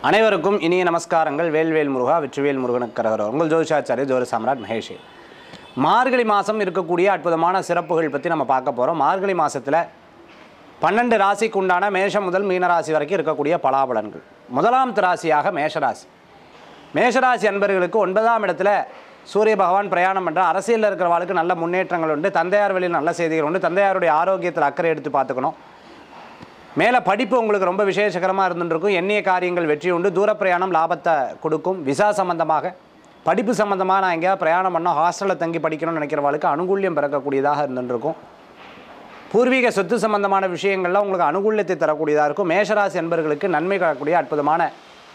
அனைவருக்கும் இனிய நமஸ்காரங்கள் வேல்வேல் முருகா வெற்றிவேல் முருகனுக்கு கரகரம் உங்கள் ஜோதிஷாச்சாரிய ஜோதி சாம்ராட் மகேஷ் மார்கழி மாதம் இருக்கக்கூடிய அற்புதமான சிறப்புகள் பற்றி நம்ம பார்க்க போகிறோம் மார்கழி மாதத்தில் பன்னெண்டு ராசிக்கு உண்டான மேஷம் முதல் மீனராசி வரைக்கும் இருக்கக்கூடிய பலாபலன்கள் முதலாம் ராசியாக மேஷராசி மேஷராசி அன்பர்களுக்கு ஒன்பதாம் இடத்துல சூரிய பகவான் பிரயாணம் பண்ணுற அரசியலில் இருக்கிறவர்களுக்கு நல்ல முன்னேற்றங்கள் உண்டு தந்தையார் வழியில் நல்ல செய்திகள் உண்டு தந்தையாருடைய ஆரோக்கியத்தில் அக்கறை எடுத்து பார்த்துக்கணும் மேலே படிப்பு உங்களுக்கு ரொம்ப விசேஷகரமாக இருந்துருக்கும் எண்ணிய காரியங்கள் வெற்றி உண்டு தூர பிரயாணம் லாபத்தை கொடுக்கும் விசா சம்பந்தமாக படிப்பு சம்பந்தமாக நான் எங்கேயாவது பிரயாணம் பண்ணோம் ஹாஸ்டலில் தங்கி படிக்கணும்னு நினைக்கிறவங்களுக்கு அனுகூல்யம் பிறக்கக்கூடியதாக இருந்துருக்கும் பூர்வீக சொத்து சம்பந்தமான விஷயங்கள்லாம் உங்களுக்கு அனுகூல்யத்தை தரக்கூடியதாக இருக்கும் மேஷராசி என்பர்களுக்கு நன்மை தரக்கூடிய அற்புதமான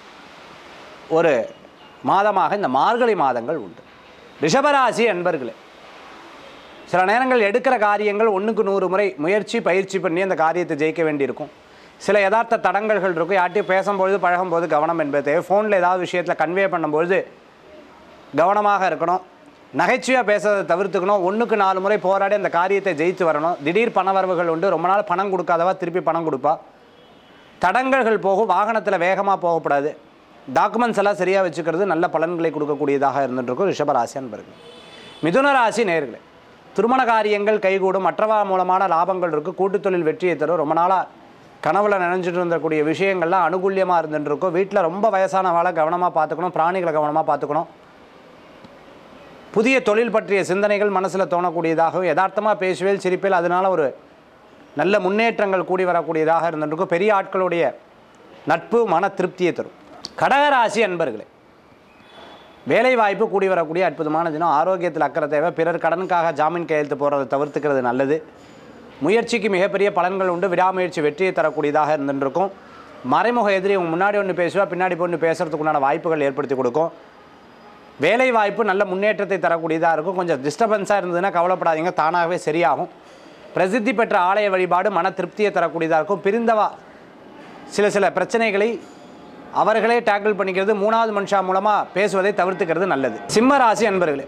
ஒரு மாதமாக இந்த மார்கழி மாதங்கள் உண்டு ரிஷபராசி அன்பர்களே சில நேரங்கள் எடுக்கிற காரியங்கள் ஒன்றுக்கு நூறு முறை முயற்சி பயிற்சி பண்ணி அந்த காரியத்தை ஜெயிக்க வேண்டியிருக்கும் சில யதார்த்த தடங்கல்கள் இருக்கும் யார்ட்டையும் பேசும்பொழுது பழகும்போது கவனம் என்பது தேவை ஃபோனில் ஏதாவது விஷயத்தில் கன்வே பண்ணும்பொழுது கவனமாக இருக்கணும் நகைச்சுவையாக பேசுறதை தவிர்த்துக்கணும் ஒன்றுக்கு நாலு முறை போராடி அந்த காரியத்தை ஜெயித்து வரணும் திடீர் பணவரவுகள் உண்டு ரொம்ப நாள் பணம் கொடுக்காதவா திருப்பி பணம் கொடுப்பா தடங்கல்கள் போகும் வாகனத்தில் வேகமாக போகக்கூடாது டாக்குமெண்ட்ஸ் எல்லாம் சரியாக வச்சுக்கிறது நல்ல பலன்களை கொடுக்கக்கூடியதாக இருந்துட்டுருக்கும் ரிஷபராசி அன்பர்கள் மிதுன ராசி நேர்களே திருமண காரியங்கள் கைகூடும் மற்றவா மூலமான லாபங்கள் இருக்குது கூட்டுத் தொழில் வெற்றியை தரும் ரொம்ப நாளாக கனவுல நினைஞ்சிட்டு இருந்தக்கூடிய விஷயங்கள்லாம் அனுகூல்யமாக இருந்துட்டு இருக்கும் வீட்டில் ரொம்ப வயசானவாளை கவனமாக பார்த்துக்கணும் பிராணிகளை கவனமாக பார்த்துக்கணும் புதிய தொழில் பற்றிய சிந்தனைகள் மனசில் தோணக்கூடியதாகவும் யதார்த்தமாக பேசுவேல் சிரிப்பேல் அதனால ஒரு நல்ல முன்னேற்றங்கள் கூடி வரக்கூடியதாக இருந்துருக்கும் பெரிய ஆட்களுடைய நட்பு மன திருப்தியை தரும் கடகராசி அன்பர்களே வேலை வாய்ப்பு கூடி வரக்கூடிய அற்புதமான தினம் ஆரோக்கியத்தில் அக்கறை தேவை பிறர் கடனுக்காக ஜாமீன் கையெழுத்து போடுறதை தவிர்த்துக்கிறது நல்லது முயற்சிக்கு மிகப்பெரிய பலன்கள் உண்டு விடாமுயற்சி வெற்றியை தரக்கூடியதாக இருந்துருக்கும் மறைமுக எதிரி உங்க முன்னாடி ஒன்று பேசுவா பின்னாடி ஒன்று பேசுறதுக்கு உண்டான வாய்ப்புகள் ஏற்படுத்தி கொடுக்கும் வேலை வாய்ப்பு நல்ல முன்னேற்றத்தை தரக்கூடியதாக இருக்கும் கொஞ்சம் டிஸ்டர்பன்ஸாக இருந்ததுன்னா கவலைப்படாதீங்க தானாகவே சரியாகும் பிரசித்தி பெற்ற ஆலய வழிபாடு மன திருப்தியை தரக்கூடியதாக இருக்கும் பிரிந்தவா சில சில பிரச்சனைகளை அவர்களே டேக்கிள் பண்ணிக்கிறது மூணாவது மனுஷா மூலமாக பேசுவதை தவிர்த்துக்கிறது நல்லது சிம்ம ராசி அன்பர்களே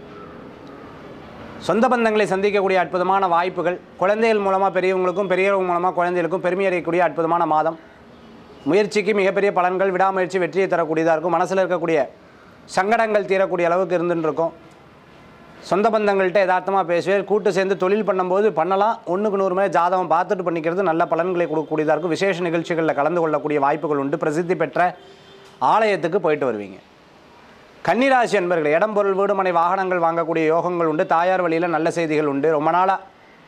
சொந்த பந்தங்களை சந்திக்கக்கூடிய அற்புதமான வாய்ப்புகள் குழந்தைகள் மூலமாக பெரியவங்களுக்கும் பெரியவங்க மூலமாக குழந்தைகளுக்கும் பெருமை அடையக்கூடிய அற்புதமான மாதம் முயற்சிக்கு மிகப்பெரிய பலன்கள் விடாமுயற்சி வெற்றியை தரக்கூடியதாக இருக்கும் மனசில் இருக்கக்கூடிய சங்கடங்கள் தீரக்கூடிய அளவுக்கு இருந்துட்டு இருக்கும் சொந்த பந்தங்கள்கிட்ட யதார்த்தமாக பேசுவேன் கூட்டு சேர்ந்து தொழில் பண்ணும்போது பண்ணலாம் ஒன்றுக்கு நூறு மேலே ஜாதகம் பார்த்துட்டு பண்ணிக்கிறது நல்ல பலன்களை கொடுக்கக்கூடியதாக இருக்கும் விசேஷ நிகழ்ச்சிகளில் கலந்து கொள்ளக்கூடிய வாய்ப்புகள் உண்டு பிரசித்தி பெற்ற ஆலயத்துக்கு போயிட்டு வருவீங்க கன்னிராசி என்பர்கள் இடம் பொருள் வீடு மனை வாகனங்கள் வாங்கக்கூடிய யோகங்கள் உண்டு தாயார் வழியில் நல்ல செய்திகள் உண்டு ரொம்ப நாளாக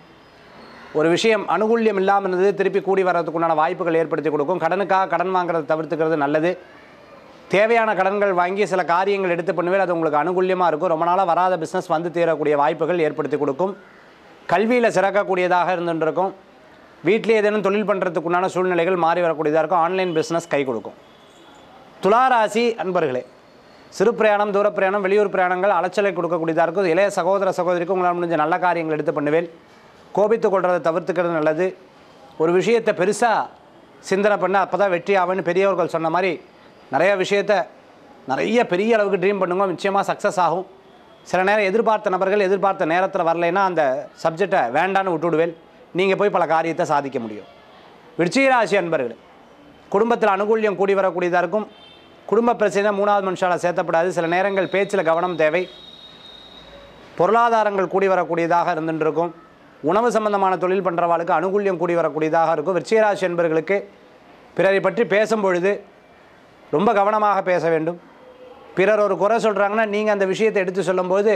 ஒரு விஷயம் அனுகூல்யம் இல்லாமல் இருந்தது திருப்பி கூடி வர்றதுக்குண்டான வாய்ப்புகள் ஏற்படுத்தி கொடுக்கும் கடனுக்காக கடன் வாங்குறதை தவிர்த்துக்கிறது நல்லது தேவையான கடன்கள் வாங்கி சில காரியங்கள் எடுத்து பண்ணுவேன் அது உங்களுக்கு அனுகூல்யமாக இருக்கும் ரொம்ப நாளாக வராத பிஸ்னஸ் வந்து தீரக்கூடிய வாய்ப்புகள் ஏற்படுத்தி கொடுக்கும் கல்வியில் சிறக்கக்கூடியதாக இருந்துருக்கும் வீட்டிலே ஏதேனும் தொழில் பண்ணுறதுக்குண்டான சூழ்நிலைகள் மாறி வரக்கூடியதாக இருக்கும் ஆன்லைன் பிஸ்னஸ் கை கொடுக்கும் துளாராசி அன்பர்களே சிறு பிரயாணம் தூர பிரயாணம் வெளியூர் பிரயாணங்கள் அலைச்சலை கொடுக்கக்கூடியதாக இருக்கும் இளைய சகோதர சகோதரிக்கு உங்களால் முடிஞ்ச நல்ல காரியங்கள் எடுத்து பண்ணுவேன் கோபித்து கொள்றதை தவிர்த்துக்கிறது நல்லது ஒரு விஷயத்தை பெருசாக சிந்தனை பண்ண அப்போ தான் வெற்றி ஆகும்னு பெரியவர்கள் சொன்ன மாதிரி நிறைய விஷயத்த நிறைய பெரிய அளவுக்கு ட்ரீம் பண்ணுங்க நிச்சயமாக சக்ஸஸ் ஆகும் சில நேரம் எதிர்பார்த்த நபர்கள் எதிர்பார்த்த நேரத்தில் வரலைன்னா அந்த சப்ஜெக்டை வேண்டான்னு விட்டுவிடுவேன் நீங்கள் போய் பல காரியத்தை சாதிக்க முடியும் விருச்சிகராசி அன்பர்கள் குடும்பத்தில் அனுகூல்யம் கூடி வரக்கூடியதாக இருக்கும் குடும்ப பிரச்சனை மூணாவது மனுஷால சேர்த்தப்படாது சில நேரங்கள் பேச்சில் கவனம் தேவை பொருளாதாரங்கள் கூடி வரக்கூடியதாக இருந்துட்டு இருக்கும் உணவு சம்பந்தமான தொழில் பண்ணுறவாளுக்கு அனுகூல்யம் கூடி வரக்கூடியதாக இருக்கும் விருச்சிகராசி என்பர்களுக்கு பிறரை பற்றி பேசும் பொழுது ரொம்ப கவனமாக பேச வேண்டும் பிறர் ஒரு குறை சொல்கிறாங்கன்னா நீங்கள் அந்த விஷயத்தை எடுத்து சொல்லும்போது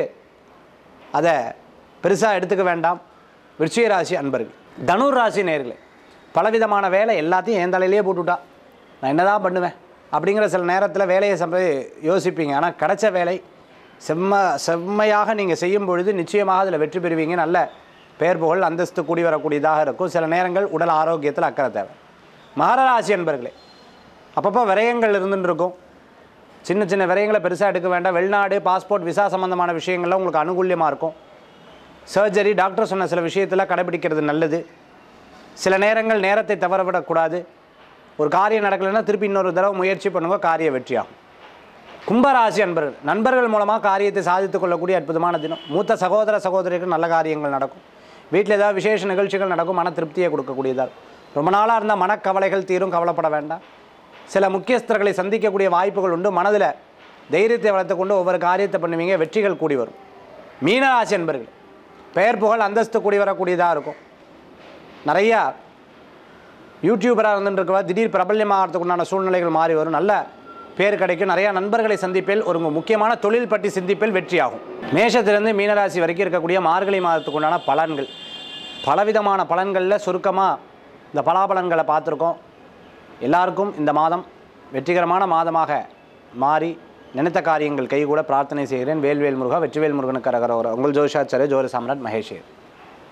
அதை பெருசாக எடுத்துக்க வேண்டாம் விருச்சிக ராசி அன்பர்கள் தனுர் ராசி நேர்களே பலவிதமான வேலை எல்லாத்தையும் என் தலையிலேயே போட்டுவிட்டா நான் என்னதான் பண்ணுவேன் அப்படிங்கிற சில நேரத்தில் வேலையை சம்ப யோசிப்பீங்க ஆனால் கிடைச்ச வேலை செம்ம செம்மையாக நீங்கள் செய்யும் பொழுது நிச்சயமாக அதில் வெற்றி பெறுவீங்க நல்ல பெயர் புகழ் அந்தஸ்து கூடி வரக்கூடியதாக இருக்கும் சில நேரங்கள் உடல் ஆரோக்கியத்தில் அக்கறை தேவை மகராசி அன்பர்களே அப்பப்போ விரயங்கள் இருந்துட்டு இருக்கும் சின்ன சின்ன விரயங்களை பெருசாக எடுக்க வேண்டாம் வெளிநாடு பாஸ்போர்ட் விசா சம்மந்தமான விஷயங்கள்லாம் உங்களுக்கு அனுகூல்யமாக இருக்கும் சர்ஜரி டாக்டர் சொன்ன சில விஷயத்தில் கடைபிடிக்கிறது நல்லது சில நேரங்கள் நேரத்தை தவறவிடக்கூடாது ஒரு காரியம் நடக்கலைன்னா திருப்பி இன்னொரு தடவை முயற்சி பண்ணுங்க காரிய வெற்றியாகும் கும்பராசி அன்பர்கள் நண்பர்கள் மூலமாக காரியத்தை சாதித்துக் கொள்ளக்கூடிய அற்புதமான தினம் மூத்த சகோதர சகோதரிக்கு நல்ல காரியங்கள் நடக்கும் வீட்டில் ஏதாவது விசேஷ நிகழ்ச்சிகள் நடக்கும் மன திருப்தியை கொடுக்கக்கூடியதாக இருக்கும். ரொம்ப நாளாக இருந்த மனக்கவலைகள் தீரும் கவலைப்பட வேண்டாம் சில முக்கியஸ்தர்களை சந்திக்கக்கூடிய வாய்ப்புகள் உண்டு மனதில் தைரியத்தை வளர்த்துக்கொண்டு ஒவ்வொரு காரியத்தை பண்ணுவீங்க வெற்றிகள் கூடி வரும் மீனராசி என்பர்கள் பெயர் புகழ் அந்தஸ்து கூடி வரக்கூடியதாக இருக்கும் நிறையா யூடியூபராக இருந்துட்டு இருக்கவா திடீர் பிரபல்யமாகறதுக்கு உண்டான சூழ்நிலைகள் மாறி வரும் நல்ல பேர் கிடைக்கும் நிறையா நண்பர்களை சந்திப்பில் ஒரு முக்கியமான தொழில் பற்றி சிந்திப்பில் வெற்றியாகும் மேஷத்திலிருந்து மீனராசி வரைக்கும் இருக்கக்கூடிய மார்கழி மாதத்துக்கு உண்டான பலன்கள் பலவிதமான பலன்களில் சுருக்கமாக இந்த பலாபலன்களை பார்த்துருக்கோம் எல்லாருக்கும் இந்த மாதம் வெற்றிகரமான மாதமாக மாறி நினைத்த காரியங்கள் கைகூட பிரார்த்தனை செய்கிறேன் வேல்வேல் முருகா வெற்றிவேல் முருகனுக்கு அரகரோர உங்கள் ஜோஷாச்சாரிய ஜோர சாம்ராட் மகேஷ்